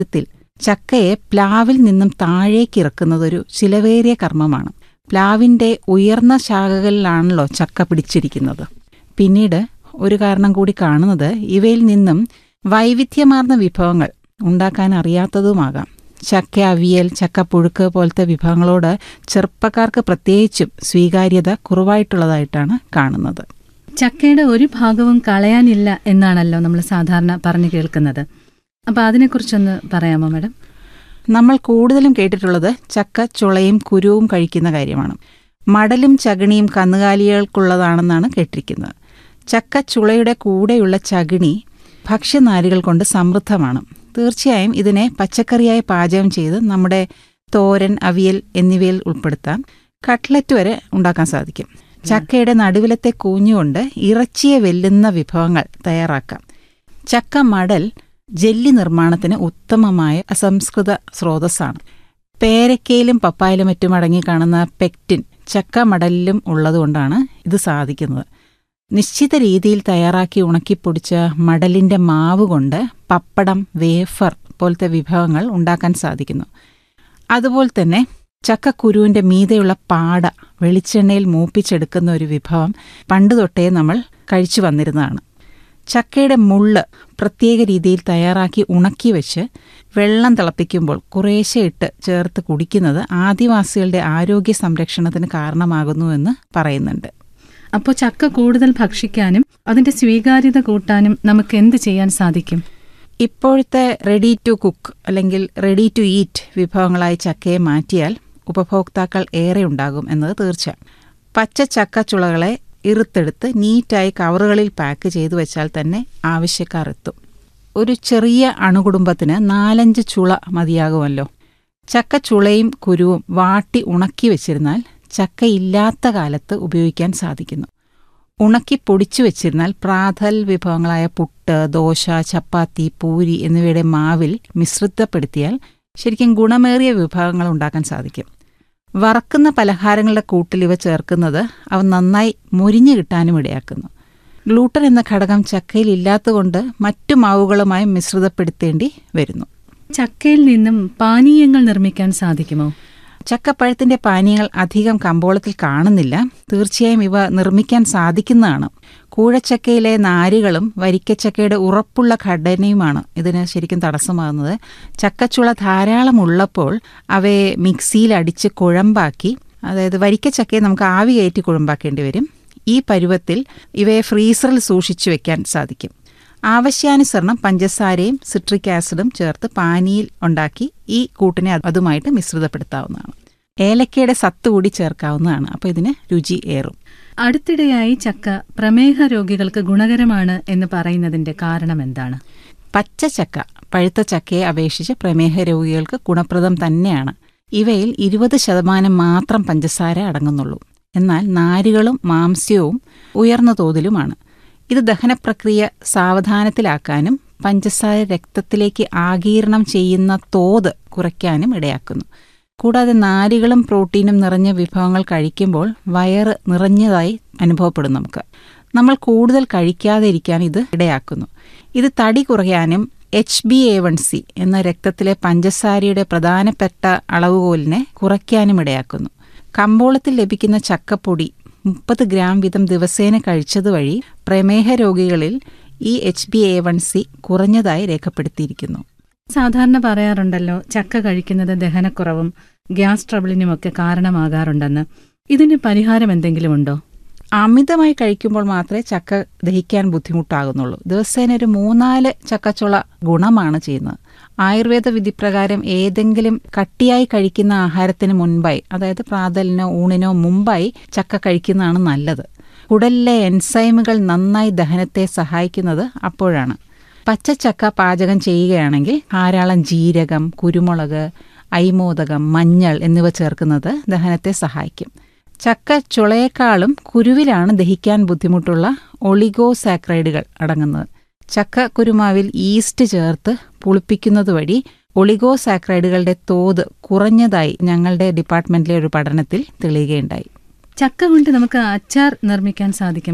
ത്തിൽ ചക്കയെ പ്ലാവിൽ നിന്നും താഴേക്ക് ഇറക്കുന്നതൊരു ചിലവേറിയ കർമ്മമാണ് പ്ലാവിന്റെ ഉയർന്ന ശാഖകളിലാണല്ലോ ചക്ക പിടിച്ചിരിക്കുന്നത് പിന്നീട് ഒരു കാരണം കൂടി കാണുന്നത് ഇവയിൽ നിന്നും വൈവിധ്യമാർന്ന വിഭവങ്ങൾ ഉണ്ടാക്കാൻ അറിയാത്തതുമാകാം ചക്ക അവിയൽ ചക്ക പുഴുക്ക് പോലത്തെ വിഭവങ്ങളോട് ചെറുപ്പക്കാർക്ക് പ്രത്യേകിച്ചും സ്വീകാര്യത കുറവായിട്ടുള്ളതായിട്ടാണ് കാണുന്നത് ചക്കയുടെ ഒരു ഭാഗവും കളയാനില്ല എന്നാണല്ലോ നമ്മൾ സാധാരണ പറഞ്ഞു കേൾക്കുന്നത് അപ്പൊ അതിനെക്കുറിച്ചൊന്ന് പറയാമോ മാഡം നമ്മൾ കൂടുതലും കേട്ടിട്ടുള്ളത് ചക്ക ചുളയും കുരുവും കഴിക്കുന്ന കാര്യമാണ് മടലും ചകിണിയും കന്നുകാലികൾക്കുള്ളതാണെന്നാണ് കേട്ടിരിക്കുന്നത് ചക്ക ചുളയുടെ കൂടെയുള്ള ചകിണി ഭക്ഷ്യനാരുകൾ കൊണ്ട് സമൃദ്ധമാണ് തീർച്ചയായും ഇതിനെ പച്ചക്കറിയായി പാചകം ചെയ്ത് നമ്മുടെ തോരൻ അവിയൽ എന്നിവയിൽ ഉൾപ്പെടുത്താം കട്ട്ലറ്റ് വരെ ഉണ്ടാക്കാൻ സാധിക്കും ചക്കയുടെ നടുവിലത്തെ കൂഞ്ഞുകൊണ്ട് ഇറച്ചിയെ വെല്ലുന്ന വിഭവങ്ങൾ തയ്യാറാക്കാം ചക്ക മടൽ ജെല്ലി നിർമ്മാണത്തിന് ഉത്തമമായ അസംസ്കൃത സ്രോതസ്സാണ് പേരക്കയിലും പപ്പായിലും മറ്റും അടങ്ങി കാണുന്ന പെക്റ്റിൻ ചക്ക മടലിലും ഉള്ളതുകൊണ്ടാണ് ഇത് സാധിക്കുന്നത് നിശ്ചിത രീതിയിൽ തയ്യാറാക്കി ഉണക്കിപ്പൊടിച്ച മടലിന്റെ മാവ് കൊണ്ട് പപ്പടം വേഫർ പോലത്തെ വിഭവങ്ങൾ ഉണ്ടാക്കാൻ സാധിക്കുന്നു അതുപോലെ തന്നെ ചക്കക്കുരുവിന്റെ മീതെയുള്ള പാട വെളിച്ചെണ്ണയിൽ മൂപ്പിച്ചെടുക്കുന്ന ഒരു വിഭവം പണ്ട് തൊട്ടേ നമ്മൾ കഴിച്ചു വന്നിരുന്നതാണ് ചക്കയുടെ മുള്ള് പ്രത്യേക രീതിയിൽ തയ്യാറാക്കി ഉണക്കി വെച്ച് വെള്ളം തിളപ്പിക്കുമ്പോൾ കുറേശ്ശെ ഇട്ട് ചേർത്ത് കുടിക്കുന്നത് ആദിവാസികളുടെ ആരോഗ്യ സംരക്ഷണത്തിന് കാരണമാകുന്നുവെന്ന് പറയുന്നുണ്ട് അപ്പോൾ ചക്ക കൂടുതൽ ഭക്ഷിക്കാനും അതിന്റെ സ്വീകാര്യത കൂട്ടാനും നമുക്ക് എന്ത് ചെയ്യാൻ സാധിക്കും ഇപ്പോഴത്തെ റെഡി ടു കുക്ക് അല്ലെങ്കിൽ റെഡി ടു ഈറ്റ് വിഭവങ്ങളായി ചക്കയെ മാറ്റിയാൽ ഉപഭോക്താക്കൾ ഏറെ ഉണ്ടാകും എന്നത് തീർച്ച പച്ച ചക്കച്ചുളകളെ ഇറുത്തെടുത്ത് നീറ്റായി കവറുകളിൽ പാക്ക് ചെയ്തു വെച്ചാൽ തന്നെ ആവശ്യക്കാർ എത്തും ഒരു ചെറിയ അണുകുടുംബത്തിന് നാലഞ്ച് ചുള മതിയാകുമല്ലോ ചക്കച്ചുളയും കുരുവും വാട്ടി ഉണക്കി വെച്ചിരുന്നാൽ ചക്ക ഇല്ലാത്ത കാലത്ത് ഉപയോഗിക്കാൻ സാധിക്കുന്നു ഉണക്കി പൊടിച്ചു വെച്ചിരുന്നാൽ പ്രാതൽ വിഭവങ്ങളായ പുട്ട് ദോശ ചപ്പാത്തി പൂരി എന്നിവയുടെ മാവിൽ മിശ്രിതപ്പെടുത്തിയാൽ ശരിക്കും ഗുണമേറിയ വിഭവങ്ങൾ ഉണ്ടാക്കാൻ സാധിക്കും വറക്കുന്ന പലഹാരങ്ങളുടെ കൂട്ടിൽ ഇവ ചേർക്കുന്നത് അവ നന്നായി മുരിഞ്ഞു കിട്ടാനും ഇടയാക്കുന്നു ഗ്ലൂട്ടൻ എന്ന ഘടകം ചക്കയിൽ ഇല്ലാത്തതുകൊണ്ട് മറ്റു മാവുകളുമായി മിശ്രിതപ്പെടുത്തേണ്ടി വരുന്നു ചക്കയിൽ നിന്നും പാനീയങ്ങൾ നിർമ്മിക്കാൻ സാധിക്കുമോ ചക്കപ്പഴത്തിന്റെ പാനീയങ്ങൾ അധികം കമ്പോളത്തിൽ കാണുന്നില്ല തീർച്ചയായും ഇവ നിർമ്മിക്കാൻ സാധിക്കുന്നതാണ് കൂഴച്ചക്കയിലെ നാരുകളും വരിക്കച്ചക്കയുടെ ഉറപ്പുള്ള ഘടനയുമാണ് ഇതിന് ശരിക്കും തടസ്സമാകുന്നത് ചക്കച്ചുള ധാരാളം ഉള്ളപ്പോൾ അവയെ മിക്സിയിൽ അടിച്ച് കുഴമ്പാക്കി അതായത് വരിക്കച്ചക്കയെ നമുക്ക് ആവി കയറ്റി കുഴമ്പാക്കേണ്ടി വരും ഈ പരുവത്തിൽ ഇവയെ ഫ്രീസറിൽ സൂക്ഷിച്ചു വെക്കാൻ സാധിക്കും ആവശ്യാനുസരണം പഞ്ചസാരയും സിട്രിക് ആസിഡും ചേർത്ത് പാനിയിൽ ഉണ്ടാക്കി ഈ കൂട്ടിനെ അതുമായിട്ട് മിശ്രിതപ്പെടുത്താവുന്നതാണ് ഏലക്കയുടെ സത്ത് കൂടി ചേർക്കാവുന്നതാണ് അപ്പോൾ ഇതിന് രുചി ഏറും അടുത്തിടെയായി ചക്ക പ്രമേഹ രോഗികൾക്ക് ഗുണകരമാണ് എന്ന് പറയുന്നതിന്റെ കാരണം എന്താണ് പച്ച ചക്ക പഴുത്ത ചക്കയെ അപേക്ഷിച്ച് പ്രമേഹ രോഗികൾക്ക് ഗുണപ്രദം തന്നെയാണ് ഇവയിൽ ഇരുപത് ശതമാനം മാത്രം പഞ്ചസാര അടങ്ങുന്നുള്ളൂ എന്നാൽ നാരുകളും മാംസ്യവും ഉയർന്ന തോതിലുമാണ് ഇത് ദഹനപ്രക്രിയ സാവധാനത്തിലാക്കാനും പഞ്ചസാര രക്തത്തിലേക്ക് ആഗീരണം ചെയ്യുന്ന തോത് കുറയ്ക്കാനും ഇടയാക്കുന്നു കൂടാതെ നാരുകളും പ്രോട്ടീനും നിറഞ്ഞ വിഭവങ്ങൾ കഴിക്കുമ്പോൾ വയറ് നിറഞ്ഞതായി അനുഭവപ്പെടും നമുക്ക് നമ്മൾ കൂടുതൽ കഴിക്കാതെ ഇരിക്കാൻ ഇത് ഇടയാക്കുന്നു ഇത് തടി കുറയാനും H B A one C എന്ന രക്തത്തിലെ പഞ്ചസാരയുടെ പ്രധാനപ്പെട്ട അളവുകോലിനെ കുറയ്ക്കാനും ഇടയാക്കുന്നു കമ്പോളത്തിൽ ലഭിക്കുന്ന ചക്കപ്പൊടി മുപ്പത് ഗ്രാം വീതം ദിവസേന കഴിച്ചതുവഴി പ്രമേഹ രോഗികളിൽ ഈ H B A one C കുറഞ്ഞതായി രേഖപ്പെടുത്തിയിരിക്കുന്നു സാധാരണ പറയാറുണ്ടല്ലോ ചക്ക കഴിക്കുന്നത് ദഹനക്കുറവും ഗ്യാസ് ട്രബിളിനുമൊക്കെ കാരണമാകാറുണ്ടെന്ന് ഇതിന് പരിഹാരം എന്തെങ്കിലും ഉണ്ടോ അമിതമായി കഴിക്കുമ്പോൾ മാത്രമേ ചക്ക ദഹിക്കാൻ ബുദ്ധിമുട്ടാകുന്നുള്ളൂ ദിവസേന ഒരു മൂന്നാല് ചക്കച്ചുള ഗുണമാണ് ചെയ്യുന്നത് ആയുർവേദ വിധിപ്രകാരം ഏതെങ്കിലും കട്ടിയായി കഴിക്കുന്ന ആഹാരത്തിന് മുൻപായി അതായത് പ്രാതലിനോ ഊണിനോ മുമ്പായി ചക്ക കഴിക്കുന്നതാണ് നല്ലത് കുടലിലെ എൻസൈമുകൾ നന്നായി ദഹനത്തെ സഹായിക്കുന്നത് അപ്പോഴാണ് പച്ചച്ചക്ക പാചകം ചെയ്യുകയാണെങ്കിൽ ധാരാളം ജീരകം കുരുമുളക് ഐമോദകം മഞ്ഞൾ എന്നിവ ചേർക്കുന്നത് ദഹനത്തെ സഹായിക്കും ചക്ക ചുളയേക്കാളും കുരുവിലാണ് ദഹിക്കാൻ ബുദ്ധിമുട്ടുള്ള ഒളിഗോസാക്രൈഡുകൾ അടങ്ങുന്നത് ചക്ക കുരുമാവിൽ ഈസ്റ്റ് ചേർത്ത് പുളിപ്പിക്കുന്നത് വഴി ഒളിഗോസാക്രൈഡുകളുടെ തോത് കുറഞ്ഞതായി ഞങ്ങളുടെ ഡിപ്പാർട്ട്മെന്റിലെ ഒരു പഠനത്തിൽ തെളിയുകയുണ്ടായി ചക്ക കൊണ്ട് നമുക്ക് അച്ചാർ നിർമ്മിക്കാൻ സാധിക്കുമോ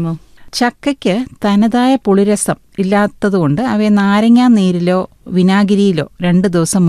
ചക്കയ്ക്ക് തനതായ പുളിരസം ഇല്ലാത്തതുകൊണ്ട് അവയെ നാരങ്ങാ നീരിലോ വിനാഗിരിയിലോ രണ്ട് ദിവസം